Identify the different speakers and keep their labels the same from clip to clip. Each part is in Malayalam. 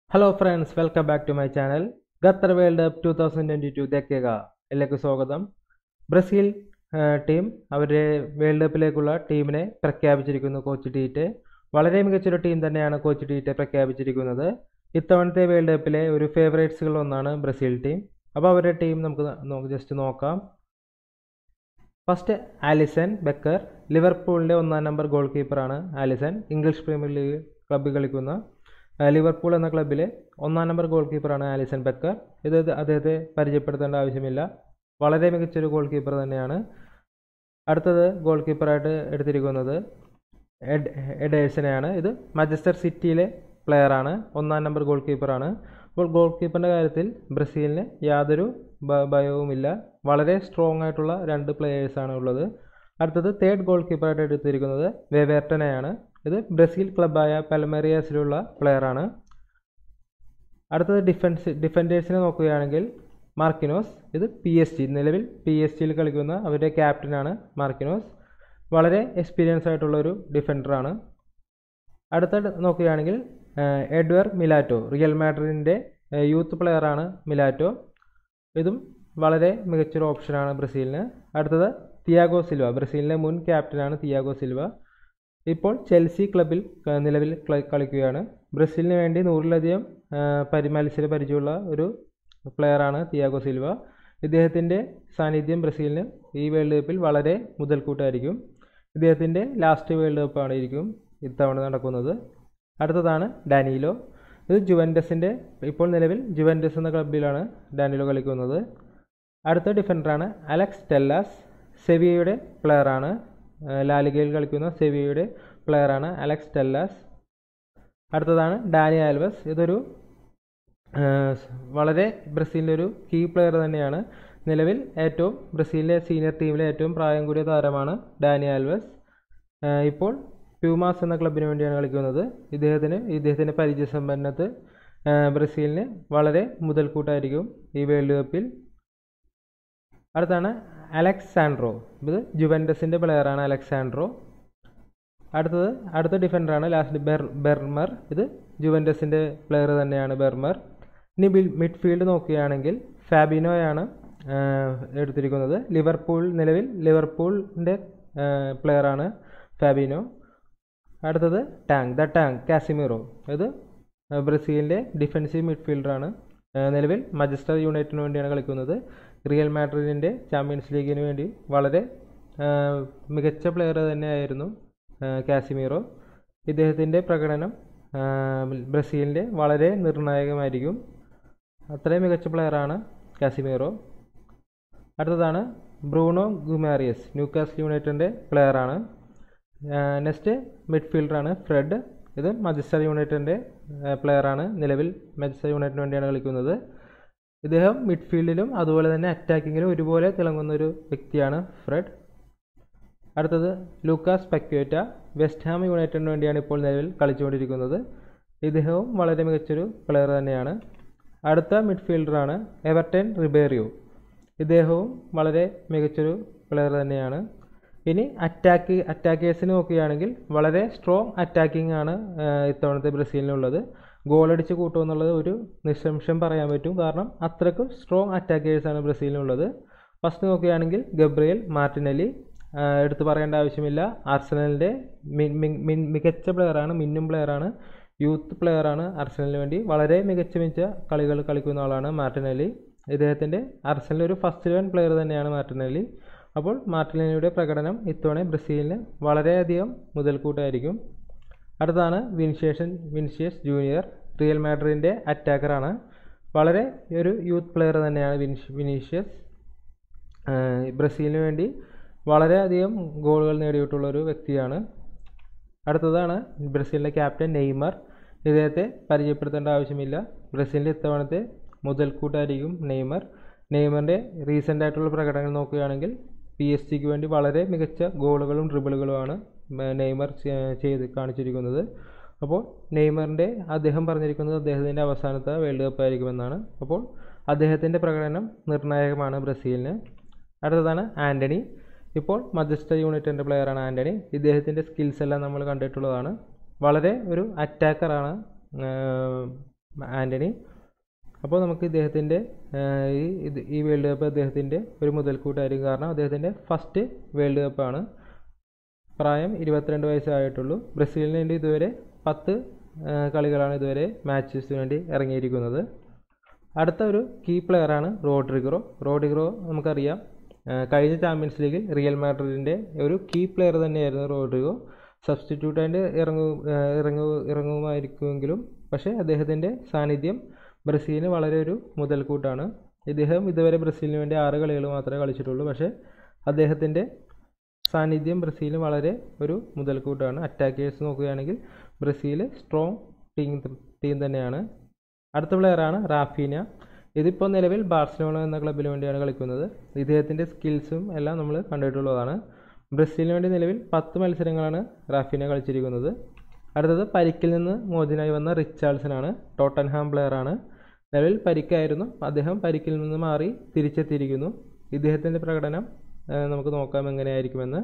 Speaker 1: hello friends welcome back to my channel Qatar world cup two thousand twenty two ദേക്കുക എല്ലാവർക്കും സ്വാഗതം ബ്രസീൽ ടീം അവരുടെ വേൾഡ് കപ്പിലേക്കുള്ള ടീമിനെ പ്രഖ്യാപിച്ചിരിക്കുന്നു കോച്ച് ടീറ്റ് വളരെ മികച്ചൊരു ടീം തന്നെയാണ് കോച്ച് ടീറ്റ് പ്രഖ്യാപിച്ചിരിക്കുന്നത് ഇത്തവണത്തെ വേൾഡ് കപ്പിലെ ഒരു ഫേവറേറ്റ്സുകൾ ഒന്നാണ് ബ്രസീൽ ടീം അപ്പോൾ അവരുടെ ടീം നമുക്ക് നമുക്ക് ജസ്റ്റ് നോക്കാം ഫസ്റ്റ് ആലിസൺ ബെക്കർ ലിവർപൂളിൻ്റെ ഒന്നാം നമ്പർ ഗോൾ കീപ്പറാണ് ആലിസൺ ഇംഗ്ലീഷ് പ്രീമിയർ ലീഗ് ക്ലബ്ബിൽ കളിക്കുന്ന ലിവർപൂൾ എന്ന ക്ലബ്ബിലെ ഒന്നാം നമ്പർ ഗോൾ കീപ്പറാണ് ആലിസൺ ബെക്കർ ഇത് അദ്ദേഹത്തെ പരിചയപ്പെടുത്തേണ്ട ആവശ്യമില്ല വളരെ മികച്ചൊരു ഗോൾ കീപ്പർ തന്നെയാണ് അടുത്തത് ഗോൾ കീപ്പറായിട്ട് എടുത്തിരിക്കുന്നത് എഡ് എഡേഴ്സനെയാണ് ഇത് മഞ്ചസ്റ്റർ സിറ്റിയിലെ പ്ലെയറാണ് ഒന്നാം നമ്പർ ഗോൾ കീപ്പറാണ് അപ്പോൾ ഗോൾ കീപ്പറിൻ്റെ കാര്യത്തിൽ ബ്രസീലിന് യാതൊരു ഭയവുമില്ല വളരെ സ്ട്രോങ് ആയിട്ടുള്ള രണ്ട് പ്ലെയേഴ്സാണ് ഉള്ളത് അടുത്തത് തേർഡ് ഗോൾ കീപ്പറായിട്ട് എടുത്തിരിക്കുന്നത് വെവേർട്ടനെയാണ് ഇത് ബ്രസീൽ ക്ലബ്ബായ പലമേറിയാസിലുള്ള പ്ലെയറാണ് അടുത്തത് ഡിഫൻസ് ഡിഫൻഡേഴ്സിനെ നോക്കുകയാണെങ്കിൽ മാർക്കിനോസ് ഇത് പി എസ് ജി നിലവിൽ പി എസ് ജിയിൽ കളിക്കുന്ന അവരുടെ ക്യാപ്റ്റനാണ് മാർക്കിനോസ് വളരെ എക്സ്പീരിയൻസ് ആയിട്ടുള്ള ഒരു ഡിഫൻഡറാണ് അടുത്ത നോക്കുകയാണെങ്കിൽ എഡ്വർ മിലാറ്റോ റിയൽ മാഡ്രിഡിൻ്റെ യൂത്ത് പ്ലെയറാണ് മിലാറ്റോ ഇതും വളരെ മികച്ചൊരു ഓപ്ഷനാണ് ബ്രസീലിന് അടുത്തത് തിയാഗോ സിൽവ ബ്രസീലിൻ്റെ മുൻ ക്യാപ്റ്റനാണ് തിയാഗോ സിൽവ ഇപ്പോൾ ചെൽസി ക്ലബിൽ നിലവിൽ കളിക്കുകയാണ് ബ്രസീലിന് വേണ്ടി നൂറിലധികം പരിമത്സര പരിചയമുള്ള ഒരു പ്ലെയറാണ് തിയാഗോ സിൽവ ഇദ്ദേഹത്തിൻ്റെ സാന്നിധ്യം ബ്രസീലിന് ഈ വേൾഡ് കപ്പിൽ വളരെ മുതൽക്കൂട്ടായിരിക്കും ഇദ്ദേഹത്തിൻ്റെ ലാസ്റ്റ് വേൾഡ് കപ്പ് ആയിരിക്കും ഇത്തവണ നടക്കുന്നത് അടുത്തതാണ് ഡാനിയിലോ ഇത് ജുവൻഡസിൻ്റെ ഇപ്പോൾ നിലവിൽ ജുവൻഡസ് എന്ന ക്ലബിലാണ് ഡാനിയിലോ കളിക്കുന്നത് അടുത്ത ഡിഫൻഡറാണ് അലക്സ് ടെല്ലാസ് സെവിയയുടെ പ്ലെയറാണ് ലാലിഗയിൽ കളിക്കുന്ന സെവിയയുടെ പ്ലെയറാണ് അലക്സ് ടെല്ലാസ് അടുത്തതാണ് ഡാനി ആൽവസ് ഇതൊരു വളരെ ബ്രസീലിൻ്റെ ഒരു കീ പ്ലെയർ തന്നെയാണ് നിലവിൽ ഏറ്റവും ബ്രസീലിലെ സീനിയർ ടീമിലെ ഏറ്റവും പ്രായം കൂടിയ താരമാണ് ഡാനി ആൽവസ് ഇപ്പോൾ പ്യൂമാസ് എന്ന ക്ലബിന് വേണ്ടിയാണ് കളിക്കുന്നത് ഇദ്ദേഹത്തിന് ഇദ്ദേഹത്തിൻ്റെ പരിചയസമ്പന്നത്ത് ബ്രസീലിന് വളരെ മുതൽക്കൂട്ടായിരിക്കും ഈ വേൾഡ് കപ്പിൽ അടുത്താണ് അലക്സാൻഡ്രോ ഇത് ജുവൻഡസിൻ്റെ പ്ലെയറാണ് അലക്സാൻഡ്രോ അടുത്തത് അടുത്ത ഡിഫൻഡറാണ് ലാസ്റ്റ് ബെർ ബെർമർ ഇത് ജുവൻഡസിൻ്റെ പ്ലെയർ തന്നെയാണ് ബെർമർ ഇനി മിഡ്ഫീൽഡ് നോക്കുകയാണെങ്കിൽ ഫാബിനോയാണ് എടുത്തിരിക്കുന്നത് ലിവർപൂൾ നിലവിൽ ലിവർപൂളിൻ്റെ പ്ലെയറാണ് ഫാബിനോ അടുത്തത് ടാങ് ദ ടാങ് കാസിമിറോ ഇത് ബ്രസീലിൻ്റെ ഡിഫൻസീവ് മിഡ്ഫീൽഡറാണ് നിലവിൽ മജസ്റ്റർ യുണൈറ്റഡിന് വേണ്ടിയാണ് കളിക്കുന്നത് റിയൽ മാഡ്രിഡിൻ്റെ ചാമ്പ്യൻസ് ലീഗിന് വേണ്ടി വളരെ മികച്ച പ്ലെയർ തന്നെയായിരുന്നു കാസിമീറോ ഇദ്ദേഹത്തിൻ്റെ പ്രകടനം ബ്രസീലിൻ്റെ വളരെ നിർണായകമായിരിക്കും അത്രയും മികച്ച പ്ലെയറാണ് കാസിമീറോ അടുത്തതാണ് ബ്രൂണോ ഗുമാറിയസ് ന്യൂകാസ്റ്റ് യുണൈറ്റഡിൻ്റെ പ്ലെയറാണ് നെക്സ്റ്റ് മിഡ്ഫീൽഡറാണ് ഫ്രെഡ് ഇത് മജസ്റ്റർ യുണൈറ്റഡിൻ്റെ പ്ലെയറാണ് നിലവിൽ മജസ്റ്റർ യുണൈറ്റഡിന് വേണ്ടിയാണ് കളിക്കുന്നത് ഇദ്ദേഹം മിഡ്ഫീൽഡിലും അതുപോലെ തന്നെ അറ്റാക്കിങ്ങിലും ഒരുപോലെ തിളങ്ങുന്ന ഒരു വ്യക്തിയാണ് ഫ്രെഡ് അടുത്തത് ലൂക്കാസ് പക്വേറ്റ വെസ്റ്റ് ഹാം യുണൈറ്റഡിന് വേണ്ടിയാണ് ഇപ്പോൾ നിലവിൽ കളിച്ചുകൊണ്ടിരിക്കുന്നത് ഇദ്ദേഹവും വളരെ മികച്ചൊരു പ്ലെയർ തന്നെയാണ് അടുത്ത മിഡ്ഫീൽഡറാണ് എവർട്ടൻ റിബേറിയോ ഇദ്ദേഹവും വളരെ മികച്ചൊരു പ്ലെയർ തന്നെയാണ് ഇനി അറ്റാക്ക് അറ്റാക്കേഴ്സിന് നോക്കുകയാണെങ്കിൽ വളരെ സ്ട്രോങ് അറ്റാക്കിംഗ് ആണ് ഇത്തവണത്തെ ബ്രസീലിനുള്ളത് ഗോളടിച്ച് കൂട്ടുമെന്നുള്ളത് ഒരു നിസ്സംശയം പറയാൻ പറ്റും കാരണം അത്രയ്ക്കും സ്ട്രോങ് അറ്റാക്കേഴ്സാണ് ബ്രസീലിനുള്ളത് ഫസ്റ്റ് നോക്കുകയാണെങ്കിൽ ഗബ്രിയൽ മാർട്ടിനലി എടുത്തു പറയേണ്ട ആവശ്യമില്ല ആർസനലിൻ്റെ മികച്ച പ്ലെയറാണ് മിന്നും പ്ലെയറാണ് യൂത്ത് പ്ലെയറാണ് അർസനലിന് വേണ്ടി വളരെ മികച്ച മികച്ച കളികൾ കളിക്കുന്ന ആളാണ് മാർട്ടിനലി ഇദ്ദേഹത്തിൻ്റെ അർസനലിൽ ഒരു ഫസ്റ്റ് ഇലവൻ പ്ലെയർ തന്നെയാണ് മാർട്ടിനലി അപ്പോൾ മാർട്ടിനലിയുടെ പ്രകടനം ഇത്തവണ ബ്രസീലിന് വളരെയധികം മുതൽക്കൂട്ടായിരിക്കും അടുത്താണ് വിൻഷിയേഷൻ വിൻഷിയസ് ജൂനിയർ റിയൽ മാഡ്രിഡിൻ്റെ അറ്റാക്കറാണ് വളരെ ഒരു യൂത്ത് പ്ലെയർ തന്നെയാണ് വിൻഷ് വിനീഷ്യസ് ബ്രസീലിന് വേണ്ടി വളരെയധികം ഗോളുകൾ നേടിയിട്ടുള്ള ഒരു വ്യക്തിയാണ് അടുത്തതാണ് ബ്രസീലിൻ്റെ ക്യാപ്റ്റൻ നെയ്മർ ഇദ്ദേഹത്തെ പരിചയപ്പെടുത്തേണ്ട ആവശ്യമില്ല ബ്രസീലിൻ്റെ ഇത്തവണത്തെ മുതൽക്കൂട്ടായിരിക്കും നെയ്മർ നെയ്മറിൻ്റെ റീസെൻ്റ് ആയിട്ടുള്ള പ്രകടനങ്ങൾ നോക്കുകയാണെങ്കിൽ പി എസ് ജിക്ക് വേണ്ടി വളരെ മികച്ച ഗോളുകളും ഡ്രിബിളുകളുമാണ് നെയ്മർ ചെയ്ത് കാണിച്ചിരിക്കുന്നത് അപ്പോൾ നെയ്മറിൻ്റെ അദ്ദേഹം പറഞ്ഞിരിക്കുന്നത് അദ്ദേഹത്തിൻ്റെ അവസാനത്തെ വേൾഡ് കപ്പ് ആയിരിക്കുമെന്നാണ് അപ്പോൾ അദ്ദേഹത്തിൻ്റെ പ്രകടനം നിർണായകമാണ് ബ്രസീലിന് അടുത്തതാണ് ആൻ്റണി ഇപ്പോൾ മജസ്റ്റർ യൂണിറ്റിൻ്റെ പ്ലെയറാണ് ആൻ്റണി ഇദ്ദേഹത്തിൻ്റെ സ്കിൽസ് എല്ലാം നമ്മൾ കണ്ടിട്ടുള്ളതാണ് വളരെ ഒരു അറ്റാക്കറാണ് ആൻ്റണി അപ്പോൾ നമുക്ക് ഇദ്ദേഹത്തിൻ്റെ ഈ ഇത് ഈ വേൾഡ് കപ്പ് അദ്ദേഹത്തിൻ്റെ ഒരു മുതൽക്കൂട്ടായിരിക്കും കാരണം അദ്ദേഹത്തിൻ്റെ ഫസ്റ്റ് വേൾഡ് കപ്പാണ് പ്രായം ഇരുപത്തിരണ്ട് വയസ്സായിട്ടുള്ളൂ ബ്രസീലിന് വേണ്ടി ഇതുവരെ പത്ത് ആ, കളികളാണ് ഇതുവരെ മാച്ചസിന് വേണ്ടി ഇറങ്ങിയിരിക്കുന്നത് അടുത്ത ഒരു കീ പ്ലെയറാണ് റോഡ്രിഗ്രോ റോഡ്രിഗ്രോ നമുക്കറിയാം ആ, കഴിഞ്ഞ ചാമ്പ്യൻസ് ലീഗിൽ റിയൽ മാഡ്രിഡിൻ്റെ ഒരു കീ പ്ലെയർ തന്നെയായിരുന്നു റോഡ്രിഗോ സബ്സ്റ്റിറ്റ്യൂട്ടായിട്ട് ഇറങ്ങു ആ, ഇറങ്ങു ഇറങ്ങുമായിരിക്കുമെങ്കിലും പക്ഷേ അദ്ദേഹത്തിൻ്റെ സാന്നിധ്യം ബ്രസീലിന് വളരെ ഒരു മുതൽക്കൂട്ടാണ് ഇദ്ദേഹം ഇതുവരെ ബ്രസീലിന് വേണ്ടി ആറ് കളികൾ മാത്രമേ കളിച്ചിട്ടുള്ളൂ പക്ഷേ അദ്ദേഹത്തിൻ്റെ സാന്നിധ്യം ബ്രസീലിന് വളരെ ഒരു മുതൽക്കൂട്ടാണ് അറ്റാക്കേഴ്സ് നോക്കുകയാണെങ്കിൽ ബ്രസീൽ സ്ട്രോങ് ടീം ടീം തന്നെയാണ് അടുത്ത പ്ലെയറാണ് റാഫീന ഇതിപ്പോൾ നിലവിൽ ബാർസലോണ എന്ന ക്ലബിന് വേണ്ടിയാണ് കളിക്കുന്നത് ഇദ്ദേഹത്തിൻ്റെ സ്കിൽസും എല്ലാം നമ്മൾ കണ്ടിട്ടുള്ളതാണ് ബ്രസീലിന് വേണ്ടി നിലവിൽ പത്ത് മത്സരങ്ങളാണ് റാഫീന കളിച്ചിരിക്കുന്നത് അടുത്തത് പരിക്കിൽ നിന്ന് മോചനായി വന്ന റിച്ചാൾസൺ ആണ് ടോട്ടൻഹാം പ്ലെയറാണ് നിലവിൽ പരിക്കായിരുന്നു അദ്ദേഹം പരിക്കിൽ നിന്ന് മാറി തിരിച്ചെത്തിയിരിക്കുന്നു ഇദ്ദേഹത്തിൻ്റെ പ്രകടനം ആ, നമുക്ക് നോക്കാം എങ്ങനെയായിരിക്കുമെന്ന്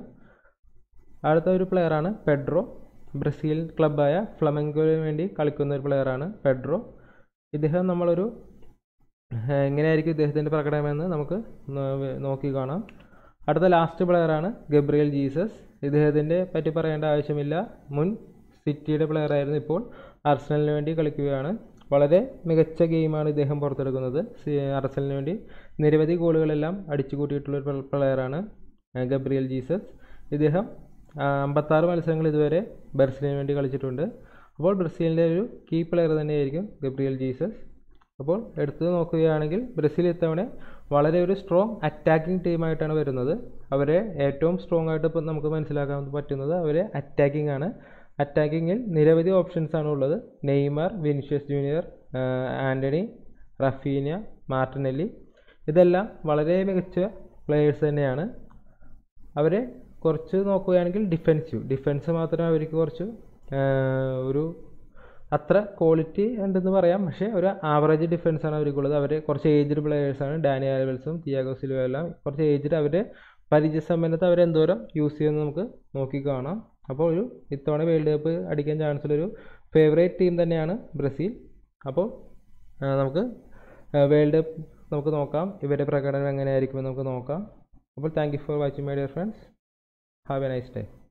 Speaker 1: അടുത്ത ഒരു പ്ലെയറാണ് പെഡ്രോ ബ്രസീൽ ക്ലബ്ബായ ഫ്ലമെങ്കോന് വേണ്ടി കളിക്കുന്ന ഒരു പ്ലെയറാണ് പെഡ്രോ ഇദ്ദേഹം നമ്മളൊരു ഏഹ്, എങ്ങനെയായിരിക്കും ഇദ്ദേഹത്തിൻ്റെ പ്രകടനമെന്ന് നമുക്ക് നോ- നോക്കി കാണാം അടുത്ത ലാസ്റ്റ് പ്ലെയറാണ് ഗബ്രിയൽ ജീസസ് ഇദ്ദേഹത്തിൻ്റെ പറ്റി പറയേണ്ട ആവശ്യമില്ല മുൻ സിറ്റിയുടെ പ്ലെയറായിരുന്നു ഇപ്പോൾ അർസനലിന് വേണ്ടി കളിക്കുകയാണ് വളരെ മികച്ച ഗെയിമാണ് ഇദ്ദേഹം പുറത്തെടുക്കുന്നത് സി- അർസനലിന് വേണ്ടി നിരവധി ഗോളുകളെല്ലാം അടിച്ചു കൂട്ടിയിട്ടുള്ള ഒരു പ്ലെയറാണ് ഗബ്രിയൽ ജീസസ് ഇദ്ദേഹം ആ, അമ്പത്താറ് മത്സരങ്ങൾ ഇതുവരെ ബ്രസീലിന് വേണ്ടി കളിച്ചിട്ടുണ്ട് അപ്പോൾ ബ്രസീലിൻ്റെ ഒരു കീ പ്ലെയർ തന്നെയായിരിക്കും ഗബ്രിയൽ ജീസസ് അപ്പോൾ എടുത്തു നോക്കുകയാണെങ്കിൽ ബ്രസീൽ ഇത്തവണ വളരെ ഒരു സ്ട്രോങ് അറ്റാക്കിംഗ് ടീമായിട്ടാണ് വരുന്നത് അവരെ ഏറ്റവും സ്ട്രോങ് ആയിട്ട് ഇപ്പം നമുക്ക് മനസ്സിലാക്കാൻ പറ്റുന്നത് അവരെ അറ്റാക്കിംഗ് ആണ് അറ്റാക്കിങ്ങിൽ നിരവധി ഓപ്ഷൻസ് ആണ് ഉള്ളത് Neymar Vinicius Junior Antony Raphinha Martinelli ഇതെല്ലാം വളരെ മികച്ച പ്ലെയേഴ്സ് തന്നെയാണ് അവരെ കുറച്ച് നോക്കുകയാണെങ്കിൽ ഡിഫെൻസീവ് ഡിഫെൻസ് മാത്രമേ അവർക്ക് കുറച്ച് ആ, ഒരു അത്ര ക്വാളിറ്റി ഉണ്ടെന്ന് പറയാം പക്ഷേ ഒരു ആവറേജ് ഡിഫൻസ് ആണ് അവർക്കുള്ളത് അവർ കുറച്ച് ഏജ്ഡ് പ്ലെയേഴ്സാണ് ഡാനി ആൽവൽസും തിയാഗോ സിൽവ എല്ലാം കുറച്ച് ഏജ്ഡ് അവർ പരിചയസമ്പന്നത്ത് അവർ എന്തോരം യൂസ് ചെയ്യുമെന്ന് നമുക്ക് നോക്കി കാണാം അപ്പോൾ ഒരു ഇത്തവണ വേൾഡ് കപ്പ് അടിക്കാൻ ചാൻസ് ഉള്ളൊരു ഫേവറേറ്റ് ടീം തന്നെയാണ് ബ്രസീൽ അപ്പോൾ ആ, നമുക്ക് വേൾഡ് കപ്പ് നമുക്ക് നോക്കാം ഇവരുടെ പ്രകടനം എങ്ങനെയായിരിക്കുമെന്ന് നമുക്ക് നോക്കാം അപ്പോൾ thank you for watching my dear friends have a nice day